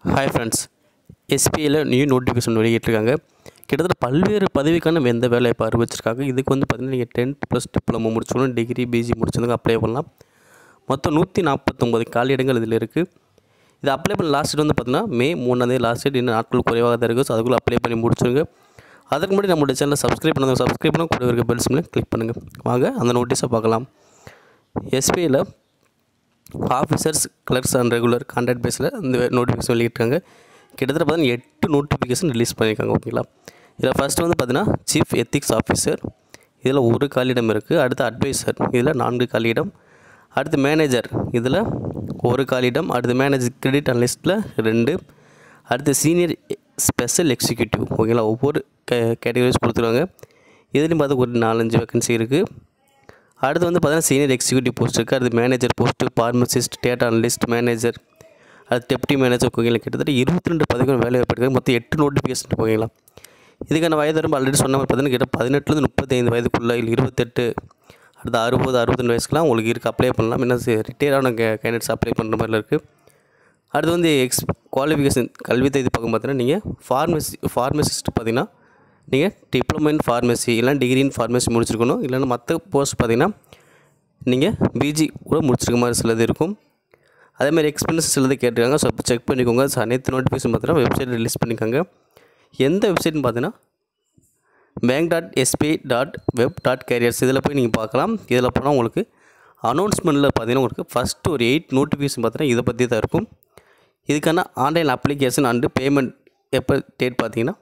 hi friends எஸ்பிஐயில் new notification வெளியிட்டிருக்காங்க கிட்டத்தட்ட பல்வேறு பதவிக்கான எந்த வேலைவாய்ப்பு அறிவிச்சிருக்காங்க இதுக்கு வந்து பார்த்தீங்கன்னா நீங்கள் டென்த் ப்ளஸ் டிப்ளமோ முடிச்சோன்னு டிகிரி பிஜி முடிச்சதுக்கு அப்ளை பண்ணலாம் மொத்தம் நூற்றி நாற்பத்தொம்பது காலியிடங்கள் இதில் இருக்குது இது அப்ளை பண்ண லாஸ்ட் டேட் வந்து பார்த்தீங்கன்னா மே மூணாந்தேதி லாஸ்ட் டேட் இன்னும் நாட்கள் குறைவாக தான் இருக்குது ஸோ அதுக்குள்ளே அப்ளை பண்ணி முடிச்சுருங்க அதுக்கு முன்னாடி நம்மளுடைய சேனலை சப்ஸ்கிரைப் பண்ணாங்க சப்ஸ்கிரைப் பண்ண கூட இருக்க பெல் சிம்லையும் கிளிக் பண்ணுங்கள் வாங்க அந்த நோட்டீஸை பார்க்கலாம் எஸ்பிஐயில் officers clerks and regular contract பேஸில் இந்த நோட்டிஃபிகேஷன் வெளியிட்டாங்க கிட்டத்தட்ட பார்த்தீங்கன்னா எட்டு நோட்டிஃபிகேஷன் ரிலீஸ் பண்ணியிருக்காங்க ஓகேங்களா இதில் ஃபஸ்ட்டு வந்து பார்த்தீங்கன்னா சீஃப் எத்திக்ஸ் ஆஃபீஸர் இதில் ஒரு காலியிடம் இருக்குது அடுத்து அட்வைசர் இதில் நான்கு காலியிடம் அடுத்து மேனேஜர் இதில் ஒரு காலியிடம் அடுத்து மேனேஜர் கிரெடிட் அனலிஸ்ட்டில் ரெண்டு அடுத்து சீனியர் ஸ்பெஷல் எக்ஸிக்யூட்டிவ் ஓகேங்களா ஒவ்வொரு கே கேட்டகரிஸ் கொடுத்துருவாங்க இதுலேயும் பார்த்து ஒரு நாலஞ்சு வேக்கன்சி இருக்குது அடுத்து வந்து பார்த்தீங்கன்னா சீனியர் எக்ஸிக்யூட்டிவ் போஸ்ட் இருக்குது அடுத்து manager post pharmacist data analyst manager அது டெப்டி மேனேஜர் கோகையில் கிட்டத்தட்ட இருபத்தி ரெண்டு பதவிகள் வேலை வாய்ப்பு மொத்தம் எட்டு நோட்டிஃபிகேஷன் போகீங்களா இதுக்கான வயது வரம்பு ஆல்ரெடி சொன்ன மாதிரி பார்த்தீங்கன்னா கிட்ட பதினெட்டுலேருந்து முப்பத்தைந்து வயதுக்குள்ளே இல்லை இருபத்தெட்டு அடுத்து அறுபது அறுபத்தெண்டு வயசுக்குலாம் உங்களுக்கு இருக்குது அப்ளை பண்ணலாம் என்ன ரிட்டையர் ஆன கேண்டிடேட்ஸ் அப்ளை பண்ணுற மாதிரி இருக்குது அடுத்து வந்து எக்ஸ் குவாலிஃபிகேஷன் கல்வி தகுதி பக்கம் பார்த்தீங்கன்னா நீங்கள் ஃபார்மசி ஃபார்மசிஸ்ட் பார்த்தீங்கன்னா நீங்கள் டிப்ளமோ இன் ஃபார்மசி இல்லைனா டிகிரி இன் ஃபார்மசி முடிச்சிருக்கணும் இல்லைன்னா மற்ற போஸ்ட் பார்த்தீங்கன்னா நீங்கள் பிஜி கூட முடிச்சிருக்க மாதிரி சிலது இருக்கும் அதேமாதிரி எக்ஸ்பீரியன்ஸ் சிலது கேட்டிருக்காங்க ஸோ இப்போ செக் பண்ணிக்கோங்க ஸோ அனைத்து நோட்டிஃபிகேஷன் பார்த்தீங்கன்னா வெப்சைட் ரிலீஸ் பண்ணிக்கோங்க எந்த வெப்சைட்னு பார்த்தீங்கன்னா bank dot SBI dot web dot careers இதில் போய் நீங்கள் பார்க்கலாம் இதில் போனால் உங்களுக்கு அனௌன்ஸ்மெண்ட்டில் பார்த்தீங்கன்னா உங்களுக்கு ஃபஸ்ட்டு ஒரு எயிட் நோட்டிஃபிகேஷன் பார்த்தீங்கன்னா இதை பற்றி தான் இருக்கும் இதுக்கான ஆன்லைன் அப்ளிகேஷன் அண்டு பேமெண்ட் எப்போ டேட் பார்த்தீங்கன்னா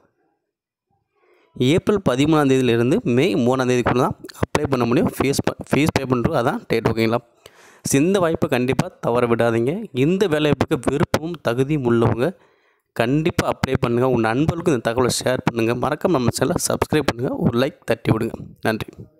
ஏப்ரல் பதிமூணாம் தேதியிலிருந்து மே மூணாம் தேதிக்குள்ள தான் அப்ளை பண்ண முடியும் ஃபீஸ் ஃபீஸ் பே பண்ணுறது அதான் டேட் ஓகேங்களா ஸோ இந்த வாய்ப்பை கண்டிப்பாக தவற விடாதீங்க இந்த வேலைவாய்ப்புக்கு விருப்பமும் தகுதியும் உள்ளவங்க கண்டிப்பாக அப்ளை பண்ணுங்கள் உங்கள் நண்பர்களுக்கும் இந்த தகவலை ஷேர் பண்ணுங்கள் மறக்காம நம்ம சேனலை சப்ஸ்கிரைப் பண்ணுங்கள் ஒரு லைக் தட்டி விடுங்க நன்றி